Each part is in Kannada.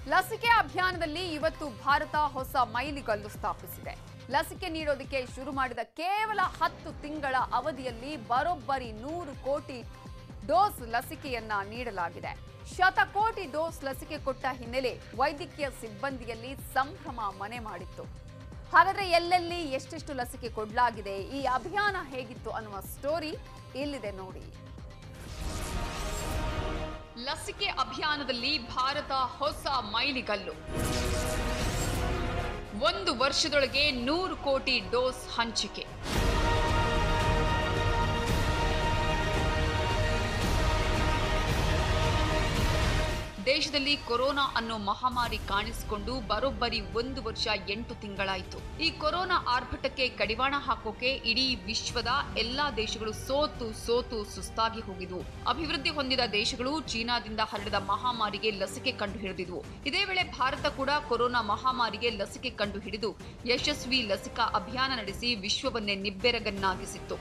ಲಸಿಕೆ ಅಭಿಯಾನದಲ್ಲಿ ಇವತ್ತು ಭಾರತ ಹೊಸ ಮೈಲಿಗಲ್ಲು ಸ್ಥಾಪಿಸಿದೆ ಲಸಿಕೆ ನೀಡೋದಕ್ಕೆ ಶುರು ಮಾಡಿದ ಕೇವಲ ಹತ್ತು ತಿಂಗಳ ಅವಧಿಯಲ್ಲಿ ಬರೋಬ್ಬರಿ ನೂರು ಕೋಟಿ ಡೋಸ್ ಲಸಿಕೆಯನ್ನ ನೀಡಲಾಗಿದೆ ಶತಕೋಟಿ ಡೋಸ್ ಲಸಿಕೆ ಕೊಟ್ಟ ಹಿನ್ನೆಲೆ ವೈದ್ಯಕೀಯ ಸಿಬ್ಬಂದಿಯಲ್ಲಿ ಸಂಭ್ರಮ ಮನೆ ಮಾಡಿತ್ತು ಹಾಗಾದ್ರೆ ಎಲ್ಲೆಲ್ಲಿ ಎಷ್ಟೆಷ್ಟು ಲಸಿಕೆ ಕೊಡಲಾಗಿದೆ ಈ ಅಭಿಯಾನ ಹೇಗಿತ್ತು ಅನ್ನುವ ಸ್ಟೋರಿ ಇಲ್ಲಿದೆ ನೋಡಿ ಲಸಿಕೆ ಅಭಿಯಾನದಲ್ಲಿ ಭಾರತ ಹೊಸ ಮೈಲಿಗಲ್ಲು ಒಂದು ವರ್ಷದೊಳಗೆ ನೂರು ಕೋಟಿ ಡೋಸ್ ಹಂಚಿಕೆ ದೇಶದಲ್ಲಿ ಕೊರೋನಾ ಅನ್ನೋ ಮಹಾಮಾರಿ ಕಾಣಿಸಿಕೊಂಡು ಬರೋಬ್ಬರಿ ಒಂದು ವರ್ಷ ಎಂಟು ತಿಂಗಳಾಯಿತು ಈ ಕೊರೋನಾ ಆರ್ಭಟಕ್ಕೆ ಕಡಿವಾಣ ಹಾಕೋಕೆ ಇಡೀ ವಿಶ್ವದ ಎಲ್ಲಾ ದೇಶಗಳು ಸೋತು ಸೋತು ಸುಸ್ತಾಗಿ ಹೋಗಿದ್ವು ಅಭಿವೃದ್ಧಿ ಹೊಂದಿದ ದೇಶಗಳು ಚೀನಾದಿಂದ ಹರಡಿದ ಮಹಾಮಾರಿಗೆ ಲಸಿಕೆ ಕಂಡು ಹಿಡಿದಿದ್ವು ಇದೇ ವೇಳೆ ಭಾರತ ಕೂಡ ಕೊರೋನಾ ಮಹಾಮಾರಿಗೆ ಲಸಿಕೆ ಕಂಡು ಹಿಡಿದು ಯಶಸ್ವಿ ಲಸಿಕಾ ಅಭಿಯಾನ ನಡೆಸಿ ವಿಶ್ವವನ್ನೇ ನಿಬ್ಬೆರಗನ್ನಾಗಿಸಿತ್ತು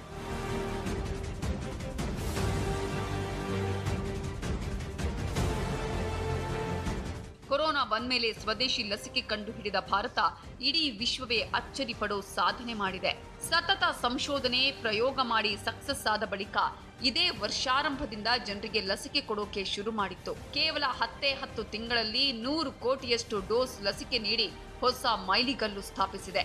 ಕೊರೋನಾ ಬಂದ್ಮೇಲೆ ಸ್ವದೇಶಿ ಲಸಿಕೆ ಕಂಡು ಹಿಡಿದ ಭಾರತ ಇಡೀ ವಿಶ್ವವೇ ಅಚ್ಚರಿ ಪಡೋ ಸಾಧನೆ ಮಾಡಿದೆ ಸತತ ಸಂಶೋಧನೆ ಪ್ರಯೋಗ ಮಾಡಿ ಸಕ್ಸಸ್ ಆದ ಬಳಿಕ ಇದೇ ವರ್ಷಾರಂಭದಿಂದ ಜನರಿಗೆ ಲಸಿಕೆ ಕೊಡೋಕೆ ಶುರು ಮಾಡಿತ್ತು ಕೇವಲ ಹತ್ತೇ ಹತ್ತು ತಿಂಗಳಲ್ಲಿ ನೂರು ಕೋಟಿಯಷ್ಟು ಡೋಸ್ ಲಸಿಕೆ ನೀಡಿ ಹೊಸ ಮೈಲಿಗಲ್ಲು ಸ್ಥಾಪಿಸಿದೆ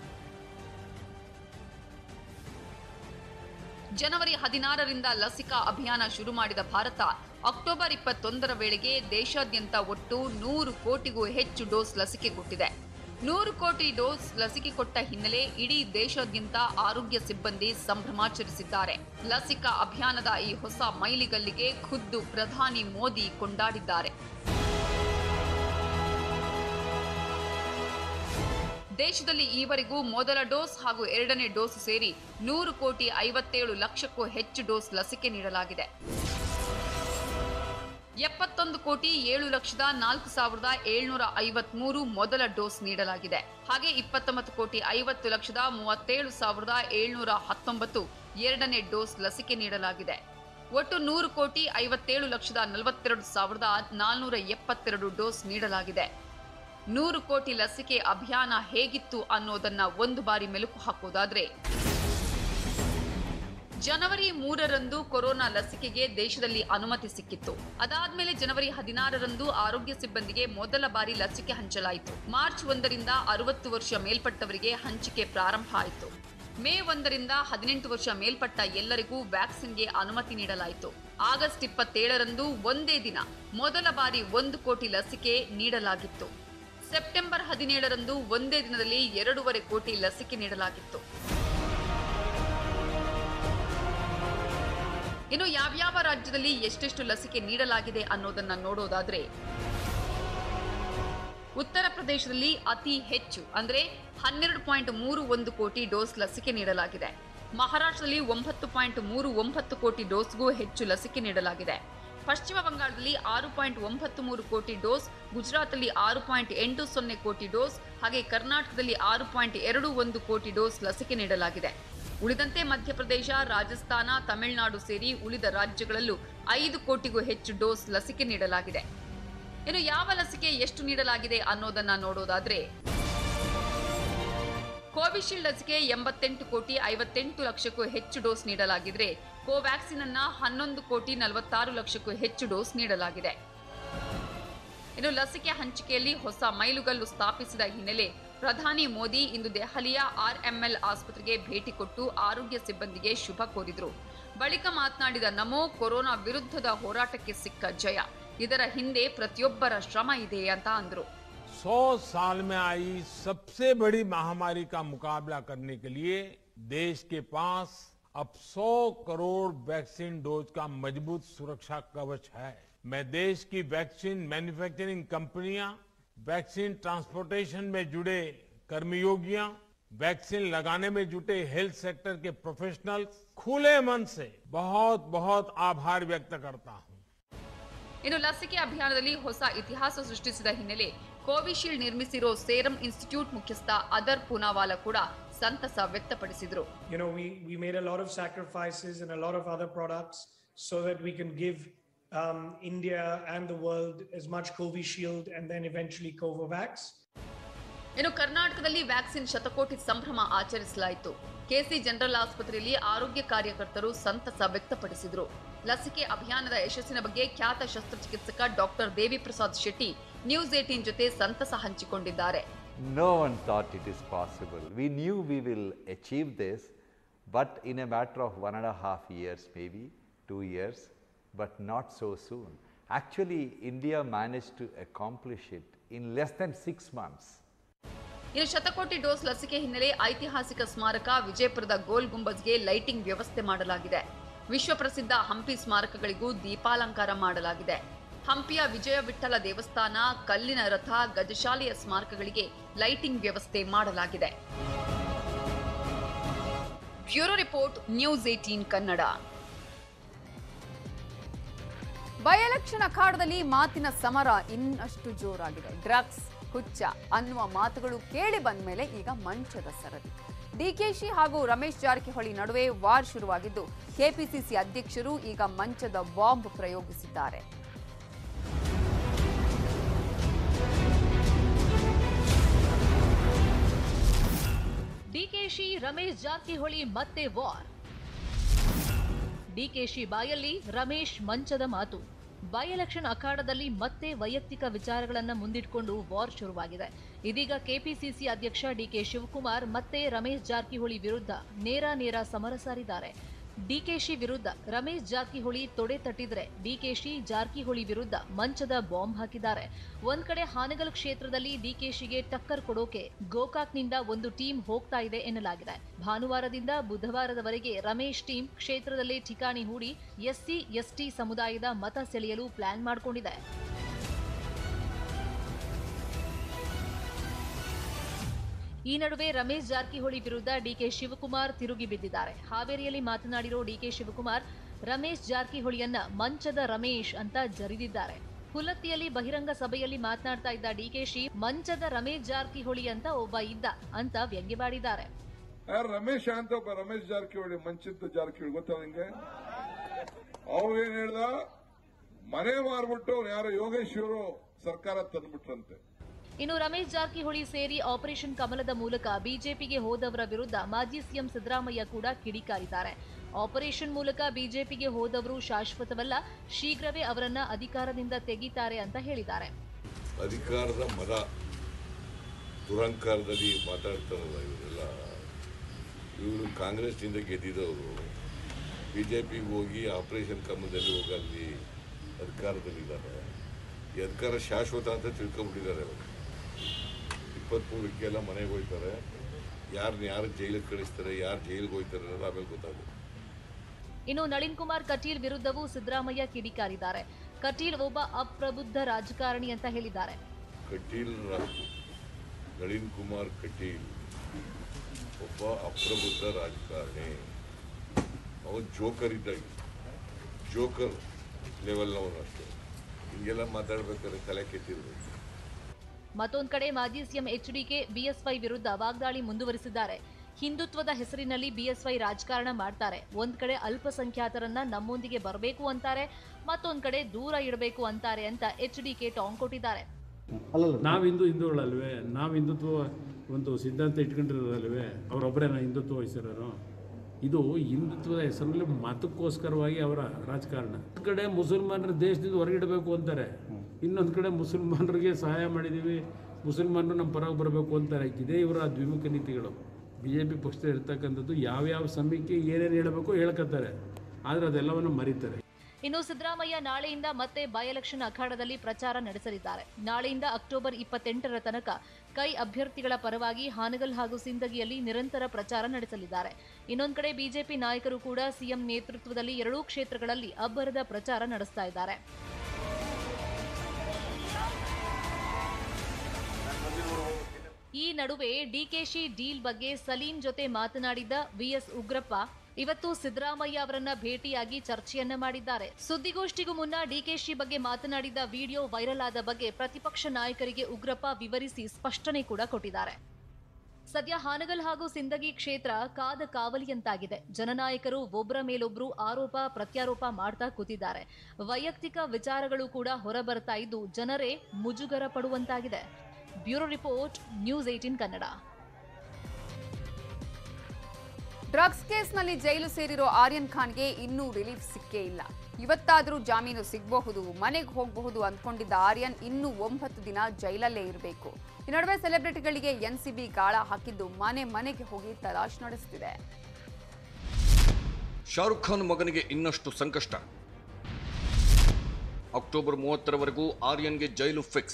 ಜನವರಿ ಹದಿನಾರರಿಂದ ಲಸಿಕಾ ಅಭಿಯಾನ ಶುರು ಮಾಡಿದ ಭಾರತ ಅಕ್ಟೋಬರ್ ಇಪ್ಪತ್ತೊಂದರ ವೇಳೆಗೆ ದೇಶಾದ್ಯಂತ ಒಟ್ಟು ನೂರು ಕೋಟಿಗೂ ಹೆಚ್ಚು ಡೋಸ್ ಲಸಿಕೆ ಕೊಟ್ಟಿದೆ ನೂರು ಕೋಟಿ ಡೋಸ್ ಲಸಿಕೆ ಕೊಟ್ಟ ಹಿನ್ನೆಲೆ ಇಡೀ ದೇಶಾದ್ಯಂತ ಆರೋಗ್ಯ ಸಿಬ್ಬಂದಿ ಸಂಭ್ರಮಾಚರಿಸಿದ್ದಾರೆ ಲಸಿಕಾ ಅಭಿಯಾನದ ಈ ಹೊಸ ಮೈಲಿಗಲ್ಲಿಗೆ ಖುದ್ದು ಪ್ರಧಾನಿ ಮೋದಿ ಕೊಂಡಾಡಿದ್ದಾರೆ ದೇಶದಲ್ಲಿ ಈವರೆಗೂ ಮೊದಲ ಡೋಸ್ ಹಾಗೂ ಎರಡನೇ ಡೋಸ್ ಸೇರಿ ನೂರು ಕೋಟಿ ಐವತ್ತೇಳು ಲಕ್ಷಕ್ಕೂ ಹೆಚ್ಚು ಡೋಸ್ ಲಸಿಕೆ ನೀಡಲಾಗಿದೆ ಎಪ್ಪತ್ತೊಂದು ಕೋಟಿ ಏಳು ಲಕ್ಷದ ನಾಲ್ಕು ಸಾವಿರದ ಏಳ್ನೂರ ಐವತ್ಮೂರು ಮೊದಲ ಡೋಸ್ ನೀಡಲಾಗಿದೆ ಹಾಗೆ ಇಪ್ಪತ್ತೊಂಬತ್ತು ಕೋಟಿ ಐವತ್ತು ಲಕ್ಷದ ಮೂವತ್ತೇಳು ಸಾವಿರದ ಏಳ್ನೂರ ಹತ್ತೊಂಬತ್ತು ಎರಡನೇ ಡೋಸ್ ಲಸಿಕೆ ನೀಡಲಾಗಿದೆ ಒಟ್ಟು ನೂರು ಕೋಟಿ ಐವತ್ತೇಳು ಲಕ್ಷದ ನಲವತ್ತೆರಡು ಸಾವಿರದ ನಾಲ್ನೂರ ಎಪ್ಪತ್ತೆರಡು ಡೋಸ್ ನೀಡಲಾಗಿದೆ ನೂರು ಕೋಟಿ ಲಸಿಕೆ ಅಭಿಯಾನ ಹೇಗಿತ್ತು ಅನ್ನೋದನ್ನ ಒಂದು ಬಾರಿ ಮೆಲುಕು ಹಾಕೋದಾದ್ರೆ ಜನವರಿ ಮೂರರಂದು ಕೊರೋನಾ ಲಸಿಕೆಗೆ ದೇಶದಲ್ಲಿ ಅನುಮತಿ ಸಿಕ್ಕಿತ್ತು ಅದಾದ್ಮೇಲೆ ಜನವರಿ ಹದಿನಾರರಂದು ಆರೋಗ್ಯ ಸಿಬ್ಬಂದಿಗೆ ಮೊದಲ ಬಾರಿ ಲಸಿಕೆ ಹಂಚಲಾಯಿತು ಮಾರ್ಚ್ ಒಂದರಿಂದ ಅರವತ್ತು ವರ್ಷ ಮೇಲ್ಪಟ್ಟವರಿಗೆ ಹಂಚಿಕೆ ಪ್ರಾರಂಭ ಆಯಿತು ಮೇ ಒಂದರಿಂದ ಹದಿನೆಂಟು ವರ್ಷ ಮೇಲ್ಪಟ್ಟ ಎಲ್ಲರಿಗೂ ವ್ಯಾಕ್ಸಿನ್ಗೆ ಅನುಮತಿ ನೀಡಲಾಯಿತು ಆಗಸ್ಟ್ ಇಪ್ಪತ್ತೇಳರಂದು ಒಂದೇ ದಿನ ಮೊದಲ ಬಾರಿ ಒಂದು ಕೋಟಿ ಲಸಿಕೆ ನೀಡಲಾಗಿತ್ತು ಸೆಪ್ಟೆಂಬರ್ ಹದಿನೇಳರಂದು ಒಂದೇ ದಿನದಲ್ಲಿ ಎರಡೂವರೆ ಕೋಟಿ ಲಸಿಕೆ ನೀಡಲಾಗಿತ್ತು ಇನ್ನು ಯಾವ್ಯಾವ ರಾಜ್ಯದಲ್ಲಿ ಎಷ್ಟೆಷ್ಟು ಲಸಿಕೆ ನೀಡಲಾಗಿದೆ ಅನ್ನೋದನ್ನ ನೋಡೋದಾದ್ರೆ ಉತ್ತರ ಪ್ರದೇಶದಲ್ಲಿ ಅತಿ ಹೆಚ್ಚು ಅಂದ್ರೆ ಹನ್ನೆರಡು ಪಾಯಿಂಟ್ ಮೂರು ಒಂದು ಕೋಟಿ ಡೋಸ್ ಲಸಿಕೆ ನೀಡಲಾಗಿದೆ ಮಹಾರಾಷ್ಟ್ರದಲ್ಲಿ ಒಂಬತ್ತು ಪಾಯಿಂಟ್ ಮೂರು ಒಂಬತ್ತು ಕೋಟಿ ಡೋಸ್ಗೂ ಹೆಚ್ಚು ಲಸಿಕೆ ನೀಡಲಾಗಿದೆ ಪಶ್ಚಿಮ ಬಂಗಾಳದಲ್ಲಿ ಆರು ಪಾಯಿಂಟ್ ಒಂಬತ್ತು ಮೂರು ಕೋಟಿ ಡೋಸ್ ಗುಜರಾತ್ನಲ್ಲಿ ಆರು ಪಾಯಿಂಟ್ ಎಂಟು ಸೊನ್ನೆ ಕೋಟಿ ಡೋಸ್ ಹಾಗೆ ಕರ್ನಾಟಕದಲ್ಲಿ ಆರು ಪಾಯಿಂಟ್ ಎರಡು ಒಂದು ಕೋಟಿ ಡೋಸ್ ಲಸಿಕೆ ನೀಡಲಾಗಿದೆ ಉಳಿದಂತೆ ಮಧ್ಯಪ್ರದೇಶ ರಾಜಸ್ಥಾನ ತಮಿಳುನಾಡು ಸೇರಿ ಉಳಿದ ರಾಜ್ಯಗಳಲ್ಲೂ ಐದು ಕೋಟಿಗೂ ಹೆಚ್ಚು ಡೋಸ್ ಲಸಿಕೆ ನೀಡಲಾಗಿದೆ ಇನ್ನು ಯಾವ ಲಸಿಕೆ ಎಷ್ಟು ನೀಡಲಾಗಿದೆ ಅನ್ನೋದನ್ನ ನೋಡೋದಾದ್ರೆ ಕೋವಿಶೀಲ್ಡ್ ಲಸಿಕೆ ಎಂಬತ್ತೆಂಟು ಕೋಟಿ ಐವತ್ತೆಂಟು ಲಕ್ಷಕ್ಕೂ ಹೆಚ್ಚು ಡೋಸ್ ನೀಡಲಾಗಿದ್ರೆ ಕೋವ್ಯಾಕ್ಸಿನ್ ಅನ್ನ ಹನ್ನೊಂದು ಕೋಟಿ ನಲವತ್ತಾರು ಲಕ್ಷಕ್ಕೂ ಹೆಚ್ಚು ಡೋಸ್ ನೀಡಲಾಗಿದೆ ಇನ್ನು ಲಸಿಕೆ ಹಂಚಿಕೆಯಲ್ಲಿ ಹೊಸ ಮೈಲುಗಲ್ಲು ಸ್ಥಾಪಿಸಿದ ಹಿನ್ನೆಲೆ ಪ್ರಧಾನಿ ಮೋದಿ ಇಂದು ದೆಹಲಿಯ ಆರ್ಎಂಎಲ್ ಆಸ್ಪತ್ರೆಗೆ ಭೇಟಿ ಕೊಟ್ಟು ಆರೋಗ್ಯ ಸಿಬ್ಬಂದಿಗೆ ಶುಭ ಕೋರಿದ್ರು ಬಳಿಕ ಮಾತನಾಡಿದ ನಮೋ ಕೊರೋನಾ ವಿರುದ್ಧದ ಹೋರಾಟಕ್ಕೆ ಸಿಕ್ಕ ಜಯ ಇದರ ಹಿಂದೆ ಪ್ರತಿಯೊಬ್ಬರ ಶ್ರಮ ಇದೆ ಅಂತ ಅಂದ್ರು सौ साल में आई सबसे बड़ी महामारी का मुकाबला करने के लिए देश के पास अब 100 करोड़ वैक्सीन डोज का मजबूत सुरक्षा कवच है मैं देश की वैक्सीन मैन्युफैक्चरिंग कंपनियां वैक्सीन ट्रांसपोर्टेशन में जुड़े कर्मयोगियां वैक्सीन लगाने में जुटे हेल्थ सेक्टर के प्रोफेशनल्स खुले मन से बहुत बहुत आभार व्यक्त करता हूं ಇನ್ನು ಲಸಿಕೆ ಅಭಿಯಾನದಲ್ಲಿ ಹೊಸ ಇತಿಹಾಸ ಸೃಷ್ಟಿಸಿದ ಹಿನ್ನೆಲೆ ಕೋವಿಶೀಲ್ಡ್ ನಿರ್ಮಿಸಿರೋ ಸೇರಂ ಇನ್ಸ್ಟಿಟ್ಯೂಟ್ ಮುಖ್ಯಸ್ಥ ಅದರ್ ಪೂನಾವಾಲಾ ಕೂಡ ಸಂತಸ ವ್ಯಕ್ತಪಡಿಸಿದ್ರು you know, we, we made a lot of sacrifices and a lot of other products so that we can give um, India and the world as much Covishield and then eventually Covovax. ಇನ್ನು ಕರ್ನಾಟಕದಲ್ಲಿ ವ್ಯಾಕ್ಸಿನ್ ಶತಕೋಟಿ ಸಂಭ್ರಮ ಆಚರಿಸಲಾಯಿತು ಕೆಸಿ ಜನರಲ್ ಆಸ್ಪತ್ರೆಯಲ್ಲಿ ಆರೋಗ್ಯ ಕಾರ್ಯಕರ್ತರು ಸಂತಸ ವ್ಯಕ್ತಪಡಿಸಿದರು ಲಸಿಕೆ ಅಭಿಯಾನದ ಯಶಸ್ಸಿನ ಬಗ್ಗೆ ಖ್ಯಾತ ಶಸ್ತ್ರಚಿಕಿತ್ಸಕ doctor Devi Prasad Shetty news eighteen ಜೊತೆ ಸಂತಸ ಹಂಚಿಕೊಂಡಿದ್ದಾರೆ No one thought it is possible. We knew we will achieve this, but in a matter of one and a half years, maybe two years, but not so soon. Actually, India managed to accomplish it in less than six months. ಇನ್ನು ಶತಕೋಟಿ ಡೋಸ್ ಲಸಿಕೆ ಹಿನ್ನೆಲೆ ಐತಿಹಾಸಿಕ ಸ್ಮಾರಕ ವಿಜಯಪುರದ ಗೋಲ್ ಗುಂಬಜ್ಗೆ ಲೈಟಿಂಗ್ ವ್ಯವಸ್ಥೆ ಮಾಡಲಾಗಿದೆ ವಿಶ್ವ ಪ್ರಸಿದ್ಧ ಹಂಪಿ ಸ್ಮಾರಕಗಳಿಗೂ ದೀಪಾಲಂಕಾರ ಮಾಡಲಾಗಿದೆ ಹಂಪಿಯ ವಿಜಯ ವಿಠಲ ದೇವಸ್ಥಾನ ಕಲ್ಲಿನ ರಥ ಗಜಶಾಲೆಯ ಸ್ಮಾರಕಗಳಿಗೆ ಲೈಟಿಂಗ್ ವ್ಯವಸ್ಥೆ ಮಾಡಲಾಗಿದೆ bureau report news eighteen Kannada by election ಅಖಾಡದಲ್ಲಿ ಮಾತಿನ ಸಮರ ಇನ್ನಷ್ಟು ಜೋರಾಗಿದೆ ಡ್ರಗ್ಸ್ ಹುಚ್ಚ ಅನ್ನುವ ಮಾತುಗಳು ಕೇಳಿ ಬಂದ ಮೇಲೆ ಈಗ ಮಂಚದ ಸರದಿ ಡಿಕೆಶಿ ಹಾಗೂ ರಮೇಶ್ ಜಾರಕಿಹೊಳಿ ನಡುವೆ ವಾರ್ ಶುರುವಾಗಿದ್ದು ಕೆಪಿಸಿಸಿ ಅಧ್ಯಕ್ಷರು ಈಗ ಮಂಚದ ಬಾಂಬ್ ಪ್ರಯೋಗಿಸಿದ್ದಾರೆ ಡಿಕೆಶಿ ರಮೇಶ್ ಜಾರಕಿಹೊಳಿ ಮತ್ತೆ ವಾರ್ ಡಿಕೆಶಿ ಬಾಯಲ್ಲಿ ರಮೇಶ್ ಮಂಚದ ಮಾತು ಬೈ ಎಲೆಕ್ಷನ್ ಅಖಾಡದಲ್ಲಿ ಮತ್ತೆ ವೈಯಕ್ತಿಕ ವಿಚಾರಗಳನ್ನ ಮುಂದಿಟ್ಕೊಂಡು ವಾರ್ ಶುರುವಾಗಿದೆ ಇದೀಗ ಕೆಪಿಸಿಸಿ ಅಧ್ಯಕ್ಷ ಡಿಕೆ ಶಿವಕುಮಾರ್ ಮತ್ತೆ ರಮೇಶ್ ಜಾರಕಿಹೊಳಿ ವಿರುದ್ಧ ನೇರ ನೇರ ಸಮರ ಸಾರಿದ್ದಾರೆ ಡಿಕೆಶಿ ವಿರುದ್ಧ ರಮೇಶ್ ಜಾರಕಿಹೊಳಿ ತೊಡೆ ತಟ್ಟಿದ್ರೆ ಡಿಕೆಶಿ ಜಾರಕಿಹೊಳಿ ವಿರುದ್ಧ ಮಂಚದ ಬಾಂಬ್ ಹಾಕಿದ್ದಾರೆ ಒಂದ್ ಕಡೆ ಹಾನಗಲ್ ಕ್ಷೇತ್ರದಲ್ಲಿ ಡಿಕೆಶಿಗೆ ಟಕ್ಕರ್ ಕೊಡೋಕೆ ಗೋಕಾಕ್ನಿಂದ ಒಂದು ಟೀಮ್ ಹೋಗ್ತಾ ಇದೆ ಎನ್ನಲಾಗಿದೆ ಭಾನುವಾರದಿಂದ ಬುಧವಾರದವರೆಗೆ ರಮೇಶ್ ಟೀಮ್ ಕ್ಷೇತ್ರದಲ್ಲಿ ಠಿಕಾಣಿ ಹೂಡಿ ಎಸ್ಸಿ ಎಸ್ಟಿ ಸಮುದಾಯದ ಮತ ಸೆಳೆಯಲು ಪ್ಲಾನ್ ಮಾಡಿಕೊಂಡಿದೆ ಈ ನಡುವೆ ರಮೇಶ್ ಜಾರಕಿಹೊಳಿ ವಿರುದ್ಧ ಡಿಕೆ ಶಿವಕುಮಾರ್ ತಿರುಗಿ ಬಿದ್ದಿದ್ದಾರೆ ಹಾವೇರಿಯಲ್ಲಿ ಮಾತನಾಡಿರೋ ಡಿಕೆ ಶಿವಕುಮಾರ್ ರಮೇಶ್ ಜಾರಕಿಹೊಳಿಯನ್ನ ಮಂಚದ ರಮೇಶ್ ಅಂತ ಜರಿದಿದ್ದಾರೆ ಹುಲತ್ತಿಯಲ್ಲಿ ಬಹಿರಂಗ ಸಭೆಯಲ್ಲಿ ಮಾತನಾಡ್ತಾ ಇದ್ದ ಡಿಕೆಶಿ ಮಂಚದ ರಮೇಶ್ ಜಾರಕಿಹೊಳಿ ಅಂತ ಒಬ್ಬ ಇದ್ದ ಅಂತ ವ್ಯಂಗ್ಯವಾಡಿದ್ದಾರೆ ಯಾರು ರಮೇಶ್ ಅಂತ ಒಬ್ಬ ರಮೇಶ್ ಜಾರಕಿಹೊಳಿ ಮಂಚಿತ್ ಜಾರಕಿಹೊಳಿ ಗೊತ್ತಾ ನಿಂಗೆ ಅವ್ರು ಏನ್ ಹೇಳ್ದ ಮನೆ ಮಾರ್ಬಿಟ್ಟು ಅವ್ರು ಯಾರೋ ಯೋಗೇಶ್ ಇವರು ಸರ್ಕಾರ ತಂದ್ಬಿಟ್ರಂತೆ ಇನ್ನು ರಮೇಶ್ ಜಾರಕಿಹೊಳಿ ಸೇರಿ ಆಪರೇಷನ್ ಕಮಲದ ಮೂಲಕ ಬಿಜೆಪಿಗೆ ಹೋದವರ ವಿರುದ್ಧ ಮಾಜಿ ಸಿಎಂ ಸಿದ್ದರಾಮಯ್ಯ ಕೂಡ ಕಿಡಿಕಾರಿದ್ದಾರೆ ಆಪರೇಷನ್ ಮೂಲಕ ಬಿಜೆಪಿಗೆ ಹೋದವರು ಶಾಶ್ವತವಲ್ಲ ಶೀಘ್ರವೇ ಅವರನ್ನ ಅಧಿಕಾರದಿಂದ ತೆಗಿತಾರೆ ಅಂತ ಹೇಳಿದ್ದಾರೆ ಅಧಿಕಾರದ ಮದ ದುರಂಕಾರದಲ್ಲಿ ಮಾತಾಡ್ತಾರಲ್ಲ ಇವರೆಲ್ಲ ಇವರು ಕಾಂಗ್ರೆಸ್ನಿಂದ ಗೆದ್ದಿದ್ದವರು ಬಿಜೆಪಿಗೆ ಹೋಗಿ ಆಪರೇಷನ್ ಕಮಲದಲ್ಲಿ ಹೋಗಿ ಅಲ್ಲಿ ಅಧಿಕಾರದಲ್ಲಿದ್ದಾರೆ ಈ ಅಧಿಕಾರ ಶಾಶ್ವತ ಅಂತ ತಿಳ್ಕೊಂಡ್ಬಿಟ್ಟಿದ್ದಾರೆ ಅವರು ಇಪ್ಪತ್ಮೂರಕ್ಕೆಲ್ಲ ಮನೆಗೆ ಹೋಗ್ತಾರೆ ಯಾರನ್ನ ಯಾರು ಜೈಲಿಗೆ ಕಳಿಸ್ತಾರೆ ಯಾರು ಜೈಲಿಗೆ ಹೋಗ್ತಾರೆ ಅನ್ನೋದು ಆಮೇಲೆ ಗೊತ್ತಾಗುತ್ತೆ ಇನ್ನು ನಳಿನ್ ಕುಮಾರ್ ಕಟೀಲ್ ವಿರುದ್ಧವೂ ಸಿದ್ದರಾಮಯ್ಯ ಕಿಡಿಕಾರಿದ್ದಾರೆ ಕಟೀಲ್ ಒಬ್ಬ ಅಪ್ರಬುದ್ಧ ರಾಜಕಾರಣಿ ಅಂತ ಹೇಳಿದ್ದಾರೆ ಕಟೀಲ್ ರಾ- ನಳಿನ್ ಕುಮಾರ್ ಕಟೀಲ್ ಒಬ್ಬ ಅಪ್ರಬುದ್ಧ ರಾಜಕಾರಣಿ ಅವನು ಜೋಕರ್ ಇದ್ದಾಗ ಜೋಕರ್ ಲೆವೆಲ್ನವನು ಅಷ್ಟೇ ಹಿಂಗೆಲ್ಲ ಮಾತಾಡ್ಬೇಕಾದ್ರೆ ತಲೆ ಕೆತ್ತಿರ್ಬೇಕು ಮತ್ತೊಂದ್ ಕಡೆ ಮಾಜಿ ಸಿಎಂ ಎಚ್ಡಿಕೆ ಬಿಎಸ್ವೈ ವಿರುದ್ಧ ವಾಗ್ದಾಳಿ ಮುಂದುವರಿಸಿದ್ದಾರೆ ಹಿಂದುತ್ವದ ಹೆಸರಿನಲ್ಲಿ ಬಿಎಸ್ವೈ ರಾಜಕಾರಣ ಮಾಡ್ತಾರೆ ಒಂದ್ ಕಡೆ ಅಲ್ಪಸಂಖ್ಯಾತರನ್ನ ನಮ್ಮೊಂದಿಗೆ ಬರಬೇಕು ಅಂತಾರೆ ಮತ್ತೊಂದ್ ಕಡೆ ದೂರ ಇಡಬೇಕು ಅಂತಾರೆ ಅಂತ ಎಚ್ಡಿಕೆ ಟಾಂಗ್ ಕೊಟ್ಟಿದ್ದಾರೆ ನಾವು ಹಿಂದೂ ಹಿಂದೂಗಳಲ್ವೇ ನಾವು ಹಿಂದುತ್ವ ಒಂದು ಸಿದ್ಧಾಂತ ಇಟ್ಕೊಂಡಿರೋದಲ್ವೇ ಅವರೊಬ್ಬರೇನ ಹಿಂದುತ್ವ ವಹಿಸಿರೋರು ಇದು ಹಿಂದುತ್ವದ ಹೆಸರಲ್ಲಿ ಮತಕ್ಕೋಸ್ಕರವಾಗಿ ಅವರ ರಾಜಕಾರಣ ಒಂದು ಕಡೆ ಮುಸಲ್ಮಾನರ ದೇಶದಿಂದ ಹೊರಗಿಡಬೇಕು ಅಂತಾರೆ ಇನ್ನೊಂದು ಕಡೆ ಮುಸಲ್ಮಾನರಿಗೆ ಸಹಾಯ ಮಾಡಿದ್ದೀವಿ ಮುಸಲ್ಮಾನರು ನಮ್ಮ ಪರವಾಗಿ ಬರಬೇಕು ಅಂತಾರೆ ಇದೇ ಇವರ ದ್ವಿಮುಖ ನೀತಿಗಳು ಬಿ ಜೆ ಪಿ ಪಕ್ಷದಲ್ಲಿ ಇರ್ತಕ್ಕಂಥದ್ದು ಯಾವ್ಯಾವ ಸಮಯಕ್ಕೆ ಏನೇನು ಹೇಳಬೇಕು ಹೇಳ್ಕೊತಾರೆ ಆದರೆ ಅದೆಲ್ಲವನ್ನು ಮರೀತಾರೆ ಇನ್ನು ಸಿದ್ದರಾಮಯ್ಯ ನಾಳೆಯಿಂದ ಮತ್ತೆ ಬೈ ಎಲೆಕ್ಷನ್ ಅಖಾಡದಲ್ಲಿ ಪ್ರಚಾರ ನಡೆಸಲಿದ್ದಾರೆ ನಾಳೆಯಿಂದ ಅಕ್ಟೋಬರ್ ಇಪ್ಪತ್ತೆಂಟರ ತನಕ ಕೈ ಅಭ್ಯರ್ಥಿಗಳ ಪರವಾಗಿ ಹಾನಗಲ್ ಹಾಗೂ ಸಿಂದಗಿಯಲ್ಲಿ ನಿರಂತರ ಪ್ರಚಾರ ನಡೆಸಲಿದ್ದಾರೆ ಇನ್ನೊಂದು ಕಡೆ ಬಿಜೆಪಿ ನಾಯಕರು ಕೂಡ ಸಿಎಂ ನೇತೃತ್ವದಲ್ಲಿ ಎರಡೂ ಕ್ಷೇತ್ರಗಳಲ್ಲಿ ಅಬ್ಬರದ ಪ್ರಚಾರ ನಡೆಸ್ತಾ ಇದ್ದಾರೆ ಈ ನಡುವೆ ಡಿಕೆಶಿ ಡೀಲ್ ಬಗ್ಗೆ ಸಲೀಂ ಜೊತೆ ಮಾತನಾಡಿದ ವಿಎಸ್ ಉಗ್ರಪ್ಪ ಇವತ್ತು ಸಿದ್ದರಾಮಯ್ಯ ಅವರನ್ನ ಭೇಟಿಯಾಗಿ ಚರ್ಚೆಯನ್ನ ಮಾಡಿದ್ದಾರೆ ಸುದ್ದಿಗೋಷ್ಠಿಗೂ ಮುನ್ನ ಡಿಕೆಶಿ ಬಗ್ಗೆ ಮಾತನಾಡಿದ ವಿಡಿಯೋ ವೈರಲ್ ಆದ ಬಗ್ಗೆ ಪ್ರತಿಪಕ್ಷ ನಾಯಕರಿಗೆ ಉಗ್ರಪ್ಪ ವಿವರಿಸಿ ಸ್ಪಷ್ಟನೆ ಕೂಡ ಕೊಟ್ಟಿದ್ದಾರೆ ಸದ್ಯ ಹಾನಗಲ್ ಹಾಗೂ ಸಿಂದಗಿ ಕ್ಷೇತ್ರ ಕಾದ ಕಾವಲಿಯಂತಾಗಿದೆ ಜನನಾಯಕರು ಒಬ್ಬರ ಮೇಲೊಬ್ರು ಆರೋಪ ಪ್ರತ್ಯಾರೋಪ ಮಾಡ್ತಾ ಕೂತಿದ್ದಾರೆ ವೈಯಕ್ತಿಕ ವಿಚಾರಗಳು ಕೂಡ ಹೊರಬರ್ತಾ ಇದ್ದು ಜನರೇ ಮುಜುಗರ ಪಡುವಂತಾಗಿದೆ bureau report news eighteen Kannada drugs ಕೇಸ್ನಲ್ಲಿ ಜೈಲು ಸೇರಿರೋ ಆರ್ಯನ್ ಖಾನ್ಗೆ ಇನ್ನೂ ರಿಲೀಫ್ ಸಿಕ್ಕೇ ಇಲ್ಲ ಇವತ್ತಾದರೂ ಜಾಮೀನು ಸಿಗಬಹುದು ಮನೆಗೆ ಹೋಗಬಹುದು ಅಂದ್ಕೊಂಡಿದ್ದ ಆರ್ಯನ್ ಇನ್ನೂ ಒಂಬತ್ತು ದಿನ ಜೈಲಲ್ಲೇ ಇರಬೇಕು ಈ ನಡುವೆ ಸೆಲೆಬ್ರಿಟಿಗಳಿಗೆ ಎನ್ಸಿಬಿ ಗಾಳ ಹಾಕಿದ್ದು ಮನೆ ಮನೆಗೆ ಹೋಗಿ ತಲಾಶ್ ನಡೆಸುತ್ತಿದೆ ಶಾರುಖ್ ಖಾನ್ ಮಗನಿಗೆ ಇನ್ನಷ್ಟು ಸಂಕಷ್ಟ ಅಕ್ಟೋಬರ್ ಮೂವತ್ತರವರೆಗೂ ಆರ್ಯನ್ಗೆ ಜೈಲು ಫಿಕ್ಸ್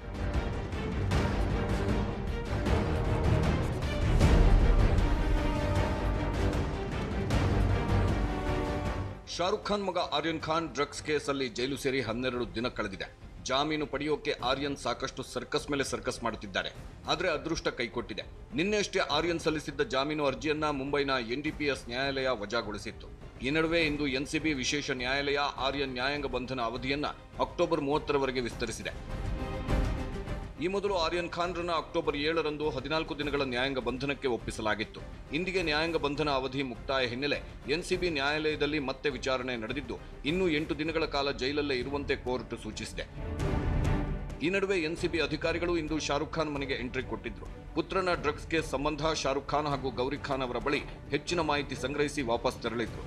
ಶಾರುಖ್ ಖಾನ್ ಮಗ ಆರ್ಯನ್ ಖಾನ್ ಡ್ರಗ್ಸ್ ಕೇಸಲ್ಲಿ ಜೈಲು ಸೇರಿ ಹನ್ನೆರಡು ದಿನ ಕಳೆದಿದೆ ಜಾಮೀನು ಪಡೆಯೋಕೆ ಆರ್ಯನ್ ಸಾಕಷ್ಟು ಸರ್ಕಸ್ ಮೇಲೆ ಸರ್ಕಸ್ ಮಾಡುತ್ತಿದ್ದಾರೆ ಆದರೆ ಅದೃಷ್ಟ ಕೈಕೊಟ್ಟಿದೆ ನಿನ್ನೆಯಷ್ಟೇ ಆರ್ಯನ್ ಸಲ್ಲಿಸಿದ್ದ ಜಾಮೀನು ಅರ್ಜಿಯನ್ನ ಮುಂಬೈನ ಎನ್ಡಿಪಿಎಸ್ ನ್ಯಾಯಾಲಯ ವಜಾಗೊಳಿಸಿತ್ತು ಈ ನಡುವೆ ಇಂದು ಎನ್ಸಿಬಿ ವಿಶೇಷ ನ್ಯಾಯಾಲಯ ಆರ್ಯನ್ ನ್ಯಾಯಾಂಗ ಬಂಧನ ಅವಧಿಯನ್ನ ಅಕ್ಟೋಬರ್ ಮೂವತ್ತರವರೆಗೆ ವಿಸ್ತರಿಸಿದೆ ಈ ಮೊದಲು ಆರ್ಯನ್ ಖಾನ್ರನ್ನ ಅಕ್ಟೋಬರ್ ಏಳರಂದು ಹದಿನಾಲ್ಕು ದಿನಗಳ ನ್ಯಾಯಾಂಗ ಬಂಧನಕ್ಕೆ ಒಪ್ಪಿಸಲಾಗಿತ್ತು ಇಂದಿಗೆ ನ್ಯಾಯಾಂಗ ಬಂಧನ ಅವಧಿ ಮುಕ್ತಾಯ ಹಿನ್ನೆಲೆ ಎನ್ಸಿಬಿ ನ್ಯಾಯಾಲಯದಲ್ಲಿ ಮತ್ತೆ ವಿಚಾರಣೆ ನಡೆದಿದ್ದು ಇನ್ನೂ ಎಂಟು ದಿನಗಳ ಕಾಲ ಜೈಲಲ್ಲೇ ಇರುವಂತೆ ಕೋರ್ಟ್ ಸೂಚಿಸಿದೆ ಈ ನಡುವೆ ಎನ್ಸಿಬಿ ಅಧಿಕಾರಿಗಳು ಇಂದು ಶಾರುಖ್ ಖಾನ್ ಮನೆಗೆ ಎಂಟ್ರಿ ಕೊಟ್ಟಿದ್ರು ಪುತ್ರನ ಡ್ರಗ್ಸ್ ಕೇಸ್ ಸಂಬಂಧ ಶಾರುಖ್ ಖಾನ್ ಹಾಗೂ ಗೌರಿ ಖಾನ್ ಅವರ ಬಳಿ ಹೆಚ್ಚಿನ ಮಾಹಿತಿ ಸಂಗ್ರಹಿಸಿ ವಾಪಸ್ ತೆರಳಿದ್ರು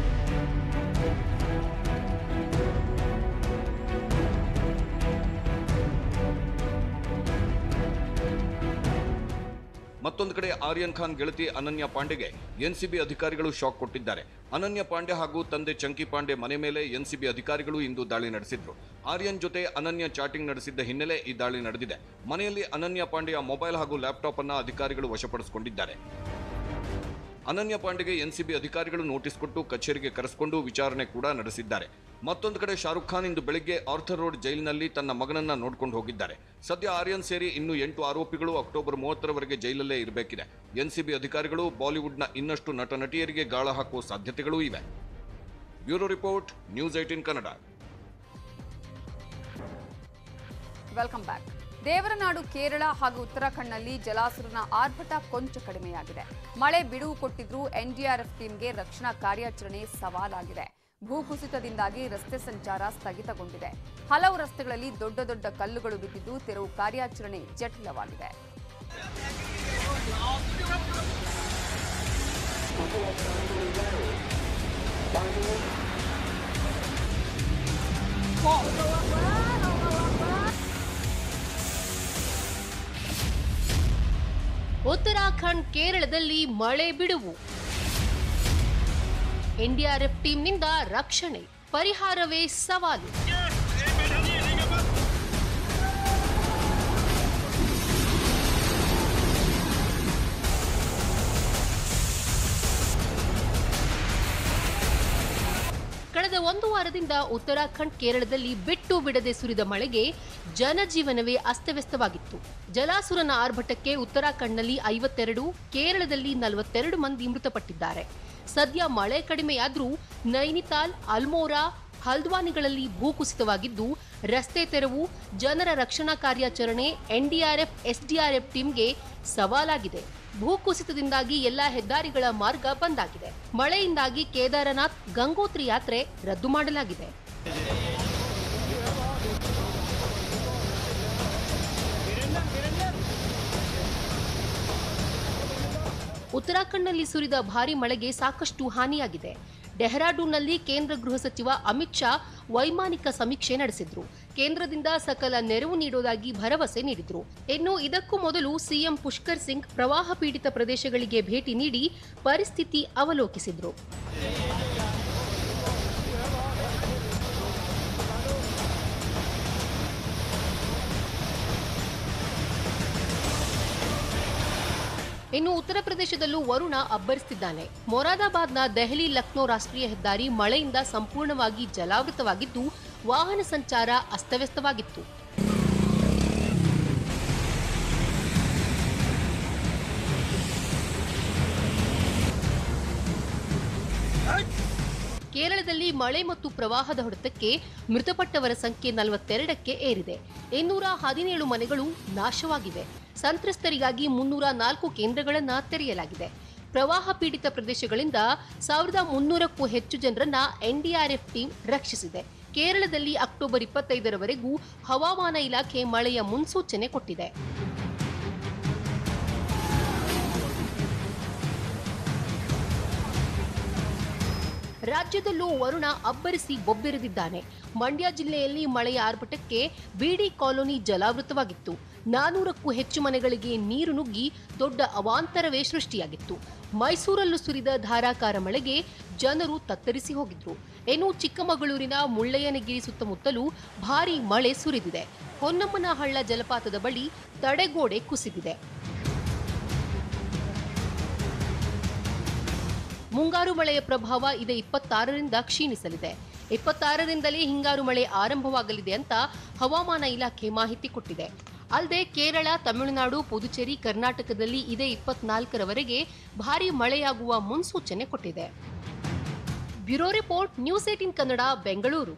ಮತ್ತೊಂದು ಕಡೆ ಆರ್ಯನ್ ಖಾನ್ ಗೆಳತಿ ಅನನ್ಯ ಪಾಂಡೆಗೆ ಎನ್ಸಿಬಿ ಅಧಿಕಾರಿಗಳು ಶಾಕ್ ಕೊಟ್ಟಿದ್ದಾರೆ ಅನನ್ಯ ಪಾಂಡೆ ಹಾಗೂ ತಂದೆ ಚಂಕಿ ಪಾಂಡೆ ಮನೆ ಮೇಲೆ ಎನ್ಸಿಬಿ ಅಧಿಕಾರಿಗಳು ಇಂದು ದಾಳಿ ನಡೆಸಿದ್ರು ಆರ್ಯನ್ ಜೊತೆ ಅನನ್ಯ ಚಾಟಿಂಗ್ ನಡೆಸಿದ್ದ ಹಿನ್ನೆಲೆ ಈ ದಾಳಿ ನಡೆದಿದೆ ಮನೆಯಲ್ಲಿ ಅನನ್ಯ ಪಾಂಡೆಯ ಮೊಬೈಲ್ ಹಾಗೂ ಲ್ಯಾಪ್ಟಾಪ್ ಅನ್ನ ಅಧಿಕಾರಿಗಳು ವಶಪಡಿಸಿಕೊಂಡಿದ್ದಾರೆ ಅನನ್ಯ ಪಾಂಡೆಗೆ ಎನ್ಸಿಬಿ ಅಧಿಕಾರಿಗಳು ನೋಟಿಸ್ ಕೊಟ್ಟು ಕಚೇರಿಗೆ ಕರೆಸಿಕೊಂಡು ವಿಚಾರಣೆ ಕೂಡ ನಡೆಸಿದ್ದಾರೆ ಮತ್ತೊಂದು ಕಡೆ ಶಾರುಖ್ ಖಾನ್ ಇಂದು ಬೆಳಿಗ್ಗೆ ಆರ್ಥರ್ ರೋಡ್ ಜೈಲಿನಲ್ಲಿ ತನ್ನ ಮಗನನ್ನ ನೋಡ್ಕೊಂಡು ಹೋಗಿದ್ದಾರೆ ಸದ್ಯ ಆರ್ಯನ್ ಸೇರಿ ಇನ್ನು ಎಂಟು ಆರೋಪಿಗಳು ಅಕ್ಟೋಬರ್ ಮೂವತ್ತರವರೆಗೆ ಜೈಲಲ್ಲೇ ಇರಬೇಕಿದೆ ಎನ್ಸಿಬಿ ಅಧಿಕಾರಿಗಳು ಬಾಲಿವುಡ್ನ ಇನ್ನಷ್ಟು ನಟ ನಟಿಯರಿಗೆ ಗಾಳ ಹಾಕುವ ಸಾಧ್ಯತೆಗಳೂ ಇವೆ bureau report news eighteen Kannada welcome back ದೇವರನಾಡು ಕೇರಳ ಹಾಗೂ ಉತ್ತರಾಖಂಡ್ನಲ್ಲಿ ಜಲಾಸುರನ ಆರ್ಭಟ ಕೊಂಚ ಕಡಿಮೆಯಾಗಿದೆ ಮಳೆ ಬಿಡುವು ಕೊಟ್ಟಿದ್ರೂ ಎನ್ಡಿಆರ್ಎಫ್ ಟೀಮ್ಗೆ ರಕ್ಷಣಾ ಕಾರ್ಯಾಚರಣೆ ಸವಾಲಾಗಿದೆ ಭೂಕುಸಿತದಿಂದಾಗಿ ರಸ್ತೆ ಸಂಚಾರ ಸ್ಥಗಿತಗೊಂಡಿದೆ ಹಲವು ರಸ್ತೆಗಳಲ್ಲಿ ದೊಡ್ಡ ದೊಡ್ಡ ಕಲ್ಲುಗಳು ಬಿದ್ದಿದ್ದು ತೆರವು ಕಾರ್ಯಾಚರಣೆ ಜಟಿಲವಾಗಿದೆ ಉತ್ತರಾಖಂಡ್ ಕೇರಳದಲ್ಲಿ ಮಳೆ ಬಿಡುವು ಎನ್ಡಿಆರ್ಎಫ್ ಟೀಮ್ನಿಂದ ರಕ್ಷಣೆ ಪರಿಹಾರವೇ ಸವಾಲು ಕಳೆದ ಒಂದು ವಾರದಿಂದ ಉತ್ತರಾಖಂಡ್ ಕೇರಳದಲ್ಲಿ ಬಿಟ್ಟು ಬಿಡದೆ ಸುರಿದ ಮಳೆಗೆ ಜನಜೀವನವೇ ಅಸ್ತವ್ಯಸ್ತವಾಗಿತ್ತು ಜಲಾಸುರನ ಆರ್ಭಟಕ್ಕೆ ಉತ್ತರಾಖಂಡ್ನಲ್ಲಿ ಐವತ್ತೆರಡು ಕೇರಳದಲ್ಲಿ ನಲವತ್ತೆರಡು ಮಂದಿ ಮೃತಪಟ್ಟಿದ್ದಾರೆ ಸದ್ಯ ಮಳೆ ಕಡಿಮೆಯಾದ್ರೂ ನೈನಿತಾಲ್ ಅಲ್ಮೋರಾ ಹಲ್ದ್ವಾನಿಗಳಲ್ಲಿ ಭೂಕುಸಿತವಾಗಿದ್ದು ರಸ್ತೆ ತೆರವು ಜನರ ರಕ್ಷಣಾ ಕಾರ್ಯಾಚರಣೆ ಎನ್ಡಿಆರ್ಎಫ್ ಎಸ್ಡಿಆರ್ಎಫ್ ಟೀಮ್ಗೆ ಸವಾಲಾಗಿದೆ ಭೂಕುಸಿತದಿಂದಾಗಿ ಎಲ್ಲಾ ಹೆದ್ದಾರಿಗಳ ಮಾರ್ಗ ಬಂದಾಗಿದೆ ಮಳೆಯಿಂದಾಗಿ ಕೇದಾರನಾಥ್ ಗಂಗೋತ್ರಿ ಯಾತ್ರೆ ರದ್ದು ಮಾಡಲಾಗಿದೆ ಉತ್ತರಾಖಂಡ್ನಲ್ಲಿ ಸುರಿದ ಭಾರಿ ಮಳೆಗೆ ಸಾಕಷ್ಟು ಹಾನಿಯಾಗಿದೆ ಡೆಹ್ರಾಡೂನ್ನಲ್ಲಿ ಕೇಂದ್ರ ಗೃಹ ಸಚಿವ ಅಮಿತ್ ಶಾ ವೈಮಾನಿಕ ಸಮೀಕ್ಷೆ ನಡೆಸಿದ್ರು ಕೇಂದ್ರದಿಂದ ಸಕಲ ನೆರವು ನೀಡುವುದಾಗಿ ಭರವಸೆ ನೀಡಿದ್ರು ಇನ್ನು ಇದಕ್ಕೂ ಮೊದಲು ಸಿಎಂ ಪುಷ್ಕರ್ ಸಿಂಗ್ ಪ್ರವಾಹ ಪೀಡಿತ ಪ್ರದೇಶಗಳಿಗೆ ಭೇಟಿ ನೀಡಿ ಪರಿಸ್ಥಿತಿ ಅವಲೋಕಿಸಿದ್ರು ಇನ್ನು ಉತ್ತರ ಪ್ರದೇಶದಲ್ಲೂ ವರುಣ ಅಬ್ಬರಿಸುತ್ತಿದ್ದಾನೆ ಮೊರಾದಾಬಾದ್ನ ದೆಹಲಿ ಲಕ್ನೋ ರಾಷ್ಟ್ರೀಯ ಹೆದ್ದಾರಿ ಮಳೆಯಿಂದ ಸಂಪೂರ್ಣವಾಗಿ ಜಲಾವೃತವಾಗಿದ್ದು ವಾಹನ ಸಂಚಾರ ಅಸ್ತವ್ಯಸ್ತವಾಗಿತ್ತು ಕೇರಳದಲ್ಲಿ ಮಳೆ ಮತ್ತು ಪ್ರವಾಹದ ಹೊಡೆತಕ್ಕೆ ಮೃತಪಟ್ಟವರ ಸಂಖ್ಯೆ ನಲವತ್ತೆರಡಕ್ಕೆ ಏರಿದೆ ಇನ್ನೂರ ಹದಿನೇಳು ಮನೆಗಳು ನಾಶವಾಗಿವೆ ಸಂತ್ರಸ್ತರಿಗಾಗಿ ಮುನ್ನೂರ ನಾಲ್ಕು ಕೇಂದ್ರಗಳನ್ನು ತೆರೆಯಲಾಗಿದೆ ಪ್ರವಾಹ ಪೀಡಿತ ಪ್ರದೇಶಗಳಿಂದ ಸಾವಿರದ ಮುನ್ನೂರಕ್ಕೂ ಹೆಚ್ಚು ಜನರನ್ನ ಎನ್ಡಿಆರ್ಎಫ್ ಟೀಮ್ ರಕ್ಷಿಸಿದೆ ಕೇರಳದಲ್ಲಿ ಅಕ್ಟೋಬರ್ ಇಪ್ಪತ್ತೈದರವರೆಗೂ ಹವಾಮಾನ ಇಲಾಖೆ ಮಳೆಯ ಮುನ್ಸೂಚನೆ ಕೊಟ್ಟಿದೆ ರಾಜ್ಯದಲ್ಲೂ ವರುಣ ಅಬ್ಬರಿಸಿ ಬೊಬ್ಬೆರೆದಿದ್ದಾನೆ ಮಂಡ್ಯ ಜಿಲ್ಲೆಯಲ್ಲಿ ಮಳೆಯ ಆರ್ಭಟಕ್ಕೆ ಬಿಡಿ ಕಾಲೋನಿ ಜಲಾವೃತವಾಗಿತ್ತು ನಾನೂರಕ್ಕೂ ಹೆಚ್ಚು ಮನೆಗಳಿಗೆ ನೀರು ನುಗ್ಗಿ ದೊಡ್ಡ ಅವಾಂತರವೇ ಸೃಷ್ಟಿಯಾಗಿತ್ತು ಮೈಸೂರಲ್ಲೂ ಸುರಿದ ಧಾರಾಕಾರ ಮಳೆಗೆ ಜನರು ತತ್ತರಿಸಿ ಹೋಗಿದ್ರು ಇನ್ನು ಚಿಕ್ಕಮಗಳೂರಿನ ಮುಳ್ಳಯ್ಯನಗಿರಿ ಸುತ್ತಮುತ್ತಲೂ ಭಾರೀ ಮಳೆ ಸುರಿದಿದೆ ಹೊನ್ನಮ್ಮನಹಳ್ಳ ಜಲಪಾತದ ಬಳಿ ತಡೆಗೋಡೆ ಕುಸಿದಿದೆ ಮುಂಗಾರು ಮಳೆಯ ಪ್ರಭಾವ ಇದೇ ಇಪ್ಪತ್ತಾರರಿಂದ ಕ್ಷೀಣಿಸಲಿದೆ ಇಪ್ಪತ್ತಾರರಿಂದಲೇ ಹಿಂಗಾರು ಮಳೆ ಆರಂಭವಾಗಲಿದೆ ಅಂತ ಹವಾಮಾನ ಇಲಾಖೆ ಮಾಹಿತಿ ಕೊಟ್ಟಿದೆ ಅಲ್ಲದೆ ಕೇರಳ ತಮಿಳುನಾಡು ಪುದುಚೇರಿ ಕರ್ನಾಟಕದಲ್ಲಿ ಇದೇ ಇಪ್ಪತ್ನಾಲ್ಕರವರೆಗೆ ಭಾರೀ ಮಳೆಯಾಗುವ ಮುನ್ಸೂಚನೆ ಕೊಟ್ಟಿದೆ bureau report news eighteen Kannada Bengaluru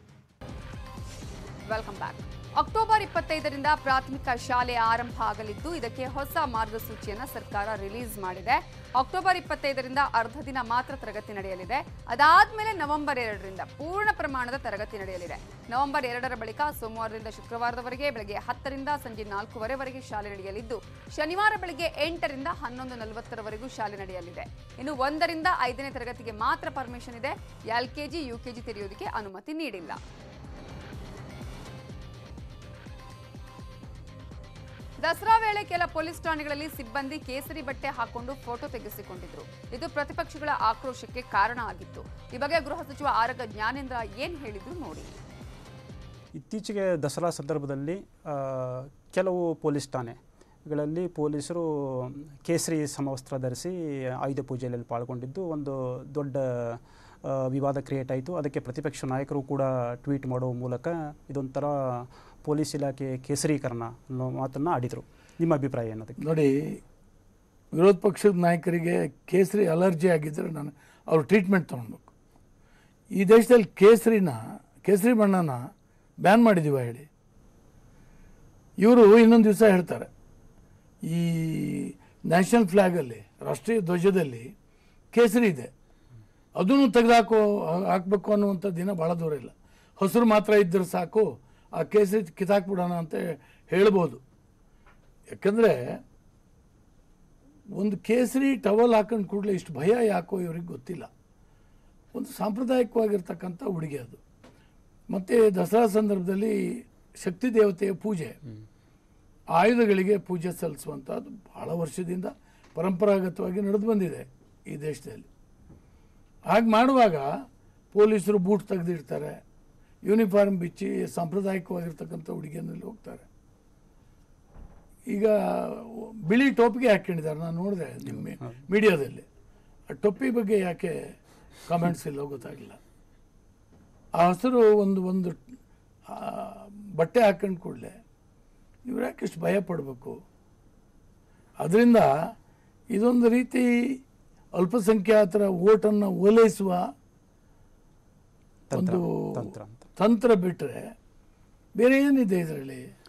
welcome back October ಇಪ್ಪತ್ತೈದರಿಂದ ಪ್ರಾಥಮಿಕ ಶಾಲೆ ಆರಂಭ ಆಗಲಿದ್ದು ಇದಕ್ಕೆ ಹೊಸ ಮಾರ್ಗಸೂಚಿಯನ್ನು ಸರ್ಕಾರ ರಿಲೀಸ್ ಮಾಡಿದೆ ಅಕ್ಟೋಬರ್ ಇಪ್ಪತ್ತೈದರಿಂದ ಅರ್ಧ ದಿನ ಮಾತ್ರ ತರಗತಿ ನಡೆಯಲಿದೆ ಅದಾದ್ಮೇಲೆ ನವೆಂಬರ್ ಎರಡರಿಂದ ಪೂರ್ಣ ಪ್ರಮಾಣದ ತರಗತಿ ನಡೆಯಲಿದೆ ನವೆಂಬರ್ ಎರಡರ ಬಳಿಕ ಸೋಮವಾರದಿಂದ ಶುಕ್ರವಾರದವರೆಗೆ ಬೆಳಗ್ಗೆ ಹತ್ತರಿಂದ ಸಂಜೆ ನಾಲ್ಕೂವರೆವರೆಗೆ ಶಾಲೆ ನಡೆಯಲಿದ್ದು ಶನಿವಾರ ಬೆಳಗ್ಗೆ ಎಂಟರಿಂದ ಹನ್ನೊಂದು ನಲವತ್ತರವರೆಗೂ ಶಾಲೆ ನಡೆಯಲಿದೆ ಇನ್ನು ಒಂದರಿಂದ ಐದನೇ ತರಗತಿಗೆ ಮಾತ್ರ ಪರ್ಮಿಷನ್ ಇದೆ ಎಲ್ಕೆಜಿ ಯುಕೆಜಿ ತೆರೆಯೋದಕ್ಕೆ ಅನುಮತಿ ನೀಡಿಲ್ಲ ದಸರಾ ವೇಳೆ ಕೆಲ ಪೊಲೀಸ್ ಠಾಣೆಗಳಲ್ಲಿ ಸಿಬ್ಬಂದಿ ಕೇಸರಿ ಬಟ್ಟೆ ಹಾಕೊಂಡು ಫೋಟೋ ತೆಗೆಸಿಕೊಂಡಿದ್ರು ಇದು ಪ್ರತಿಪಕ್ಷಗಳ ಆಕ್ರೋಶಕ್ಕೆ ಕಾರಣ ಆಗಿತ್ತು ಈ ಬಗ್ಗೆ ಗೃಹ ಸಚಿವ ಆರಗ ಜ್ಞಾನೇಂದ್ರ ಏನ್ ಹೇಳಿದ್ರು ನೋಡಿ ಇತ್ತೀಚೆಗೆ ದಸರಾ ಸಂದರ್ಭದಲ್ಲಿ ಆ, ಕೆಲವು ಪೊಲೀಸ್ ಠಾಣೆಗಳಲ್ಲಿ ಪೊಲೀಸರು ಕೇಸರಿ ಸಮವಸ್ತ್ರ ಧರಿಸಿ ಆಯುಧ ಪೂಜೆಯಲ್ಲಿ ಪಾಲ್ಗೊಂಡಿದ್ದು ಒಂದು ದೊಡ್ಡ ಆ, ವಿವಾದ ಕ್ರಿಯೇಟ್ ಆಯಿತು ಅದಕ್ಕೆ ಪ್ರತಿಪಕ್ಷ ನಾಯಕರು ಕೂಡ ಟ್ವೀಟ್ ಮಾಡುವ ಮೂಲಕ ಇದೊಂಥರ ಪೊಲೀಸ್ ಇಲಾಖೆ ಕೇಸರೀಕರಣ ಅನ್ನೋ ಮಾತನ್ನು ಆಡಿದರು ನಿಮ್ಮ ಅಭಿಪ್ರಾಯ ಏನದಕ್ಕೆ ನೋಡಿ ವಿರೋಧ ಪಕ್ಷದ ನಾಯಕರಿಗೆ ಕೇಸರಿ ಅಲರ್ಜಿ ಆಗಿದ್ದರೆ ನಾನು ಅವ್ರು ಟ್ರೀಟ್ಮೆಂಟ್ ತೊಗೊಳ್ಬೇಕು ಈ ದೇಶದಲ್ಲಿ ಕೇಸರಿನ ಕೇಸರಿ ಬಣ್ಣನ ಬ್ಯಾನ್ ಮಾಡಿದೀವ ಹೇಳಿ ಇವರು ಇನ್ನೊಂದು ದಿವಸ ಹೇಳ್ತಾರೆ ಈ ನ್ಯಾಷನಲ್ ಫ್ಲ್ಯಾಗಲ್ಲಿ ರಾಷ್ಟ್ರೀಯ ಧ್ವಜದಲ್ಲಿ ಕೇಸರಿ ಇದೆ ಅದನ್ನು ತೆಗೆದುಹಾಕೋ ಹಾಕಬೇಕು ಅನ್ನುವಂಥ ದಿನ ಭಾಳ ದೂರ ಇಲ್ಲ ಹಸಿರು ಮಾತ್ರ ಇದ್ದರೆ ಸಾಕು ಆ ಕೇಸರಿ ಕಿತ್ತಾಕ್ಬಿಡೋಣ ಅಂತ ಹೇಳ್ಬೋದು ಯಾಕಂದರೆ ಒಂದು ಕೇಸರಿ ಟವಲ್ ಹಾಕೊಂಡು ಕೂಡಲೇ ಇಷ್ಟು ಭಯ ಯಾಕೋ ಇವ್ರಿಗೆ ಗೊತ್ತಿಲ್ಲ ಒಂದು ಸಾಂಪ್ರದಾಯಿಕವಾಗಿರ್ತಕ್ಕಂಥ ಉಡುಗೆ ಅದು ಮತ್ತು ದಸರಾ ಸಂದರ್ಭದಲ್ಲಿ ಶಕ್ತಿ ದೇವತೆಯ ಪೂಜೆ ಆಯುಧಗಳಿಗೆ ಪೂಜೆ ಸಲ್ಲಿಸುವಂಥದ್ದು ಭಾಳ ವರ್ಷದಿಂದ ಪರಂಪರಾಗತವಾಗಿ ನಡೆದು ಬಂದಿದೆ ಈ ದೇಶದಲ್ಲಿ ಹಾಗೆ ಮಾಡುವಾಗ ಪೊಲೀಸರು ಬೂಟ್ ತೆಗೆದಿಡ್ತಾರೆ ಯೂನಿಫಾರ್ಮ್ ಬಿಚ್ಚಿ ಸಾಂಪ್ರದಾಯಿಕವಾಗಿರ್ತಕ್ಕಂಥ ಉಡುಗೆಯಲ್ಲಿ ಹೋಗ್ತಾರೆ ಈಗ ಬಿಳಿ ಟೋಪಿಗೆ ಹಾಕೊಂಡಿದ್ದಾರೆ ನಾನು ನೋಡಿದೆ ನಿಮ್ಮ ಮೀಡಿಯಾದಲ್ಲಿ ಆ ಟೊಪ್ಪಿ ಬಗ್ಗೆ ಯಾಕೆ ಕಾಮೆಂಟ್ಸ್ ಇಲ್ಲ ಗೊತ್ತಾಗಲಿಲ್ಲ ಆ ಹಸಿರು ಒಂದು ಒಂದು ಆ, ಬಟ್ಟೆ ಹಾಕೊಂಡು ಕೂಡಲೇ ಇವ್ರು ಯಾಕೆ ಇಷ್ಟು ಭಯ ಪಡಬೇಕು ಅದರಿಂದ ಇದೊಂದು ರೀತಿ ಅಲ್ಪಸಂಖ್ಯಾತರ ಓಟನ್ನು ಓಲೈಸುವ ಒಂದು ತಂತ್ರ ತಂತ್ರ ಬಿಟ್ಟರೆ ಬೇರೆ ಏನಿದೆ ಇದರಲ್ಲಿ